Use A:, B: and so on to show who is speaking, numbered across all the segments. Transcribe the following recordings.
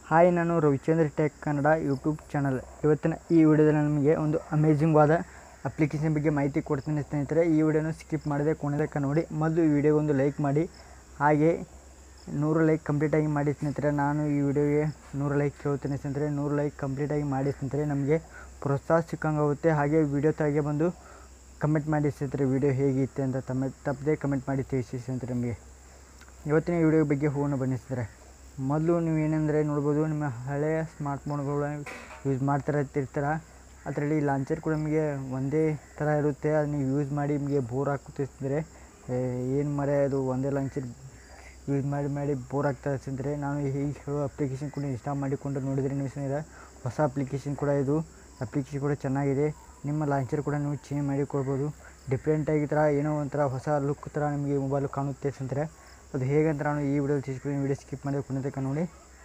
A: hi ನಾನು Ravichandra tech Kannada YouTube channel ಇವತ್ತಿನ ಈ ವಿಡಿಯೋದಲ್ಲಿ ನಿಮಗೆ ಒಂದು ಅಮೇಜಿಂಗ್ವಾದ ಅಪ್ಲಿಕೇಶನ್ ಬಗ್ಗೆ ಮಾಹಿತಿ ಕೊಡ್ತೀನಿ ಸ್ನೇಹಿತರೆ ಈ ವಿಡಿಯೋನ ಸ್ಕಿಪ್ ಮಾಡದೆ ಕೊನೆತನಕ ನೋಡಿ ಮೊದಲು ಈ ವಿಡಿಯೋಗೆ ಒಂದು ಲೈಕ್ ಮಾಡಿ ಹಾಗೆ ನೂರು ಲೈಕ್ ಕಂಪ್ಲೀಟಾಗಿ ಮಾಡಿ ಸ್ನೇಹಿತರೆ ನಾನು ಈ ವಿಡಿಯೋಗೆ ನೂರು ಲೈಕ್ ಕೇಳ್ತೀನಿ ಸ್ನೇಹಿತರೆ ನೂರು ಲೈಕ್ ಕಂಪ್ಲೀಟಾಗಿ ಮಾಡಿ ಸ್ನೇಹಿತರೆ ನಮಗೆ ಪ್ರೋತ್ಸಾಹ ಸಿಕ್ಕಂಗಾಗುತ್ತೆ ಹಾಗೆ ವಿಡಿಯೋ ತಾಗೆ ಬಂದು ಕಮೆಂಟ್ ಮಾಡಿ ಸ್ನೇಹಿತರೆ ವಿಡಿಯೋ ಹೇಗಿತ್ತು ಅಂತ ತಮ್ಮ ತಪ್ಪದೆ ಕಮೆಂಟ್ ಮಾಡಿ ತಿಳಿಸಿ ಸ್ನೇಹಿತರೆ ನಮಗೆ ಇವತ್ತಿನ ವಿಡಿಯೋ ಬಗ್ಗೆ ಹೋಗೋಣ ಬನ್ನಿ ಸ್ನೇಹಿತರೆ ಮೊದಲು ನೀವು ಏನಂದರೆ ನೋಡ್ಬೋದು ನಿಮ್ಮ ಹಳೆಯ ಸ್ಮಾರ್ಟ್ಫೋನ್ಗಳ ಯೂಸ್ ಮಾಡ್ತಾ ಇರ್ತೀರ ಅದರಲ್ಲಿ ಲಾಂಚರ್ ಕೂಡ ನಿಮಗೆ ಒಂದೇ ಥರ ಇರುತ್ತೆ ಅದು ನೀವು ಯೂಸ್ ಮಾಡಿ ನಿಮಗೆ ಬೋರ್ ಆಗ್ತಿದ್ರೆ ಏನು ಮರೆ ಅದು ಒಂದೇ ಲಾಂಚರ್ ಯೂಸ್ ಮಾಡಿ ಮಾಡಿ ಬೋರ್ ಆಗ್ತಾ ಇರ್ತಂದರೆ ನಾನು ಹೀಗೆ ಹೇಳೋ ಅಪ್ಲಿಕೇಶನ್ ಕೂಡ ಇನ್ಸ್ಟಾಲ್ ಮಾಡಿಕೊಂಡು ನೋಡಿದರೆ ನೀವು ಸ್ನೇಹಿತರೆ ಹೊಸ ಅಪ್ಲಿಕೇಶನ್ ಕೂಡ ಇದು ಅಪ್ಲಿಕೇಶನ್ ಕೂಡ ಚೆನ್ನಾಗಿದೆ ನಿಮ್ಮ ಲಾಂಚರ್ ಕೂಡ ನೀವು ಚೇಂಜ್ ಮಾಡಿಕೊಳ್ಬೋದು ಡಿಫ್ರೆಂಟಾಗಿ ಥರ ಏನೋ ಒಂಥರ ಹೊಸ ಲುಕ್ ಥರ ನಿಮಗೆ ಮೊಬೈಲ್ ಕಾಣುತ್ತೆ ಸ್ನೇಹಿತರೆ ಅದು ಹೇಗಂತ ನಾನು ಈ ವಿಡಿಯೋ ತಿಳಿಸ್ಕೊಡಿ ವಿಡಿಯೋ ಸ್ಕಿಪ್ ಮಾಡಿ ಕೊನೆತನಕ ನೋಡಿ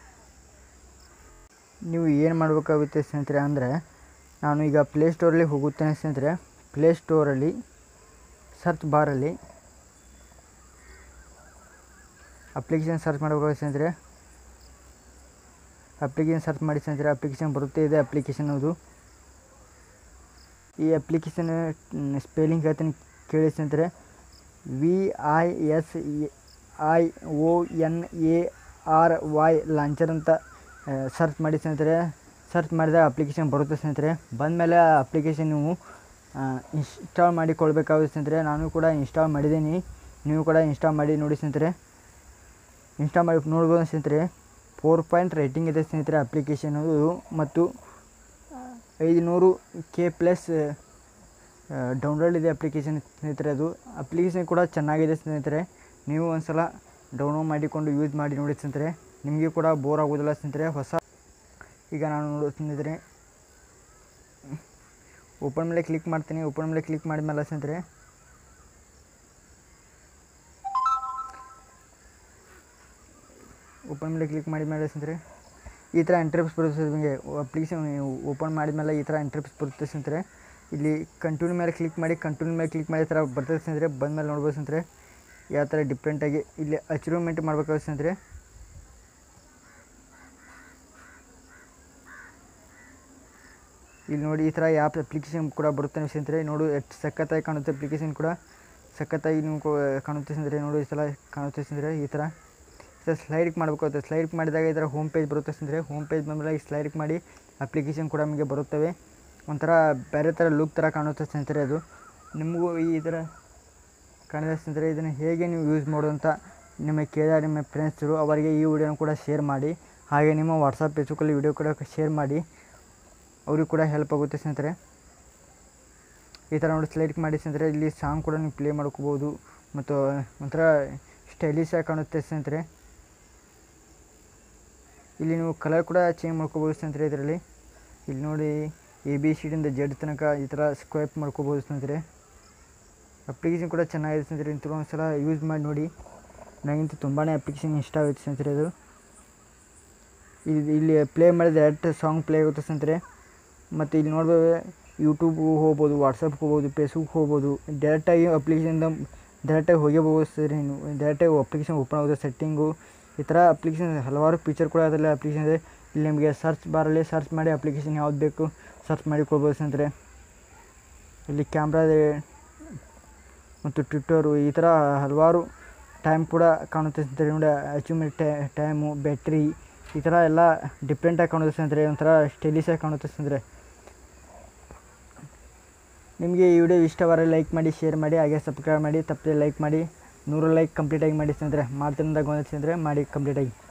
A: ನೀವು ಏನು ಮಾಡಬೇಕಾಗುತ್ತೆ ಸ್ನೇಹಿತರೆ ಅಂದರೆ ನಾನು ಈಗ ಪ್ಲೇಸ್ಟೋರಲ್ಲಿ ಹೋಗುತ್ತೇನೆ ಸ್ನೇಹಿತರೆ ಪ್ಲೇಸ್ಟೋರಲ್ಲಿ ಸರ್ಚ್ ಬಾರಲ್ಲಿ ಅಪ್ಲಿಕೇಶನ್ ಸರ್ಚ್ ಮಾಡಬೇಕಾಗುತ್ತೆ ಸ್ನೇಹಿತರೆ ಅಪ್ಲಿಕೇಶನ್ ಸರ್ಚ್ ಮಾಡಿ ಸ್ನೇಹಿತರೆ ಅಪ್ಲಿಕೇಶನ್ ಬರುತ್ತೆ ಇದೆ ಅಪ್ಲಿಕೇಶನ್ ಅದು ಈ ಅಪ್ಲಿಕೇಶನ್ ಸ್ಪೆಲ್ಲಿಂಗ್ ಹೇಳ್ತೀನಿ ಕೇಳಿ ಸ್ನೇಹಿತರೆ V I S I O N A R Y launcher ಅಂತ ಸರ್ಚ್ ಮಾಡಿ ಸ್ನೇಹಿತರೆ ಸರ್ಚ್ ಮಾಡಿದ ಅಪ್ಲಿಕೇಶನ್ ಬರುತ್ತೆ ಸ್ನೇಹಿತರೆ ಬಂದಮೇಲೆ ಆ ಅಪ್ಲಿಕೇಶನ್ ನೀವು ಇನ್ಸ್ಟಾಲ್ ಮಾಡಿಕೊಳ್ಬೇಕಾಗುತ್ತೆ ಸ್ನೇಹಿತರೆ ನಾನು ಕೂಡ ಇನ್ಸ್ಟಾಲ್ ಮಾಡಿದ್ದೀನಿ ನೀವು ಕೂಡ ಇನ್ಸ್ಟಾಲ್ ಮಾಡಿ ನೋಡಿ ಸ್ನೇಹಿತರೆ ಇನ್ಸ್ಟಾಲ್ ಮಾಡಿ ನೋಡ್ಬೋದು ಸ್ನೇಹಿತರೆ ಫೋರ್ ಪಾಯಿಂಟ್ ರೇಟಿಂಗ್ ಇದೆ ಸ್ನೇಹಿತರೆ ಅಪ್ಲಿಕೇಶನ್ ಅದು ಮತ್ತು ಐದುನೂರು ಕೆ ಪ್ಲಸ್ ಡೌನ್ಲೋಡ್ ಇದೆ ಅಪ್ಲಿಕೇಶನ್ ಸ್ನೇಹಿತರೆ ಅದು ಅಪ್ಲಿಕೇಶನ್ ಕೂಡ ಚೆನ್ನಾಗಿದೆ ಸ್ನೇಹಿತರೆ ನೀವು ಒಂದು ಸಲ ಡೌನ್ಲೋಡ್ ಮಾಡಿಕೊಂಡು ಯೂಸ್ ಮಾಡಿ ನೋಡಿ ಸ್ನೇಹಿತರೆ ನಿಮಗೆ ಕೂಡ ಬೋರ್ ಆಗೋದಿಲ್ಲ ಸ್ನೇಹಿತರೆ ಹೊಸ ಈಗ ನಾನು ನೋಡೋ ಸ್ನೇಹಿತರೆ ಓಪನ್ ಮೇಲೆ ಕ್ಲಿಕ್ ಮಾಡ್ತೀನಿ ಓಪನ್ ಮೇಲೆ ಕ್ಲಿಕ್ ಮಾಡಿದ್ಮೇಲೆ ಸ್ನೇಹಿತರೆ ಓಪನ್ ಮೇಲೆ ಕ್ಲಿಕ್ ಮಾಡಿದ್ಮೇಲೆ ಸ್ನೇಹಿತರೆ ಈ ಥರ ಇಂಟರ್ಪ್ಸ್ ಬರುತ್ತೆ ನಿಮಗೆ ಅಪ್ಲಿಕೇಶನ್ ಓಪನ್ ಮಾಡಿದ್ಮೇಲೆ ಈ ಥರ ಇಂಟರ್ಪ್ಸ್ ಬರುತ್ತೆ ಸ್ನೇಹಿತರೆ ಇಲ್ಲಿ ಕಂಟಿನ್ಯೂ ಮೇಲೆ ಕ್ಲಿಕ್ ಮಾಡಿ ಕಂಟಿನ್ಯೂ ಮೇಲೆ ಕ್ಲಿಕ್ ಮಾಡಿ ಥರ ಬರ್ತದೆ ಸ್ನೇಹಿತರೆ ಬಂದಮೇಲೆ ನೋಡ್ಬೋದು ಸ್ನೇಹಿತರೆ ಯಾವ ಥರ ಡಿಫ್ರೆಂಟಾಗಿ ಇಲ್ಲಿ ಅಚೀವ್ಮೆಂಟ್ ಮಾಡಬೇಕಾಗುತ್ತೆ ಸ್ನೇಹಿತರೆ ಇಲ್ಲಿ ನೋಡಿ ಈ ಥರ ಆ್ಯಪ್ ಅಪ್ಲಿಕೇಶನ್ ಕೂಡ ಬರುತ್ತೆ ನೀವು ಸ್ನೇಹಿತರೆ ನೋಡು ಎಷ್ಟು ಸಖತ್ತಾಗಿ ಕಾಣುತ್ತೆ ಅಪ್ಲಿಕೇಶನ್ ಕೂಡ ಸಖತ್ತಾಗಿ ನೀವು ಕಾಣುತ್ತೆ ಸ್ನೇಹಿತರೆ ನೋಡಿ ಈ ಸಲ ಕಾಣುತ್ತೆ ಸ್ನೇಹಿತರೆ ಈ ಥರ ಈ ಥರ ಸ್ಲೈಡಿಗೆ ಮಾಡಬೇಕಾಗುತ್ತೆ ಸ್ಲೈಡ್ ಮಾಡಿದಾಗ ಈ ಥರ ಹೋಮ್ ಪೇಜ್ ಬರುತ್ತೆ ಸ್ನೇಹಿತರೆ ಹೋಮ್ ಪೇಜ್ ಬಂದಮೇಲೆ ಈ ಸ್ಲೈಡಿಗೆ ಮಾಡಿ ಅಪ್ಲಿಕೇಶನ್ ಕೂಡ ನಮಗೆ ಬರುತ್ತವೆ ಒಂಥರ ಬೇರೆ ಥರ ಲುಕ್ ಥರ ಕಾಣುತ್ತೆ ಸ್ನೇಹಿತರೆ ಅದು ನಿಮಗೂ ಈ ಥರ ಕಾಣಿದೆ ಸ್ನೇಹಿತರೆ ಇದನ್ನು ಹೇಗೆ ನೀವು ಯೂಸ್ ಮಾಡೋದಂತ ನಿಮಗೆ ಕೇಳಿದ ನಿಮ್ಮ ಫ್ರೆಂಡ್ಸರು ಅವರಿಗೆ ಈ ವಿಡಿಯೋನ ಕೂಡ ಶೇರ್ ಮಾಡಿ ಹಾಗೆ ನಿಮ್ಮ ವಾಟ್ಸಪ್ ಫೇಸ್ಬುಕ್ಕಲ್ಲಿ ವಿಡಿಯೋ ಕೂಡ ಶೇರ್ ಮಾಡಿ ಅವ್ರಿಗೆ ಕೂಡ ಹೆಲ್ಪ್ ಆಗುತ್ತೆ ಸ್ನೇಹಿತರೆ ಈ ಥರ ನೋಡಿ ಸ್ಲೈಡ್ ಮಾಡಿ ಸ್ನೇಹಿತರೆ ಇಲ್ಲಿ ಸಾಂಗ್ ಕೂಡ ನೀವು ಪ್ಲೇ ಮಾಡ್ಕೋಬೋದು ಮತ್ತು ಒಂಥರ ಸ್ಟೈಲಿಶ್ ಆಗಿ ಕಾಣುತ್ತೆ ಸ್ನೇಹಿತರೆ ಇಲ್ಲಿ ನೀವು ಕಲರ್ ಕೂಡ ಚೇಂಜ್ ಮಾಡ್ಕೋಬೋದು ಸ್ನೇಹಿತರೆ ಇದರಲ್ಲಿ ಇಲ್ಲಿ ನೋಡಿ ಎ ಬಿ ಸಿಡಿಂದ ಜೆಡ್ ತನಕ ಈ ಥರ ಸ್ಕ್ವೈಪ್ ಮಾಡ್ಕೋಬೋದು ಸ್ನೇಹಿತರೆ ಅಪ್ಲಿಕೇಶನ್ ಕೂಡ ಚೆನ್ನಾಗಿದೆ ಸ್ನೇಹಿತರೆ ಇಂಥ ಒಂದು ಸಲ ಯೂಸ್ ಮಾಡಿ ನೋಡಿ ನನಗಂತೂ ತುಂಬಾ ಅಪ್ಲಿಕೇಶನ್ ಇಷ್ಟ ಆಗುತ್ತೆ ಸ್ನೇಹಿತರೆ ಅದು ಇದು ಇಲ್ಲಿ ಪ್ಲೇ ಮಾಡಿದ ಡೈರೆಕ್ಟ್ ಸಾಂಗ್ ಪ್ಲೇ ಆಗುತ್ತೆ ಸ್ನೇಹಿತರೆ ಮತ್ತು ಇಲ್ಲಿ ನೋಡ್ಬೋದು ಯೂಟ್ಯೂಬ್ಗೂ ಹೋಗ್ಬೋದು ವಾಟ್ಸಪ್ಗೆ ಹೋಗ್ಬೋದು ಫೇಸ್ಬುಕ್ ಹೋಗ್ಬೋದು ಡೈರೆಕ್ಟಾಗಿ ಅಪ್ಲಿಕೇಶನ್ದ ಡೈರೆಕ್ಟಾಗಿ ಹೋಗೇಬೋದು ಸರಿ ನೀವು ಡೈರೆಕ್ಟಾಗಿ ಅಪ್ಲಿಕೇಶನ್ ಓಪನ್ ಆಗೋದು ಸೆಟ್ಟಿಂಗು ಈ ಥರ ಅಪ್ಲಿಕೇಶನ್ ಹಲವಾರು ಫೀಚರ್ ಕೂಡ ಅದರಲ್ಲಿ ಅಪ್ಲಿಕೇಶನ್ ಇದೆ ಇಲ್ಲಿ ನಿಮಗೆ ಸರ್ಚ್ ಬಾರಲ್ಲಿ ಸರ್ಚ್ ಮಾಡಿ ಅಪ್ಲಿಕೇಶನ್ ಯಾವ್ದು ಬೇಕು ಸರ್ಚ್ ಮಾಡಿ ಕೊಡ್ಬೋದು ಸ್ನೇಹಿತರೆ ಇಲ್ಲಿ ಕ್ಯಾಮ್ರಾ ಇದೆ ಮತ್ತು ಟ್ವಿಟ್ಟರು ಈ ಥರ ಹಲವಾರು ಟೈಮ್ ಕೂಡ ಕಾಣುತ್ತೆ ಸ್ನೇಹಿತರೆ ನೋಡಿ ಅಚೀವ್ಮೆಂಟ್ ಟೈಮು ಬ್ಯಾಟ್ರಿ ಈ ಥರ ಎಲ್ಲ ಡಿಫ್ರೆಂಟಾಗಿ ಕಾಣುತ್ತೆ ಸ್ನೇಹಿತರೆ ಒಂಥರ ಸ್ಟೈಲಿಶಾಗಿ ಕಾಣುತ್ತೆ ಸ್ನೇಹಿತರೆ ನಿಮಗೆ ಈ ವಿಡಿಯೋ ಇಷ್ಟವಾದರೆ ಲೈಕ್ ಮಾಡಿ ಶೇರ್ ಮಾಡಿ ಹಾಗೆ ಸಬ್ಸ್ಕ್ರೈಬ್ ಮಾಡಿ ತಪ್ಪದೆ ಲೈಕ್ ಮಾಡಿ ನೂರು ಲೈಕ್ ಕಂಪ್ಲೀಟಾಗಿ ಮಾಡಿ ಸ್ನೇಹಿತರೆ ಮಾಡ್ತಿದ್ದಾಗ ಒಂದು ಸ್ನೇಹಿತರೆ ಮಾಡಿ ಕಂಪ್ಲೀಟಾಗಿ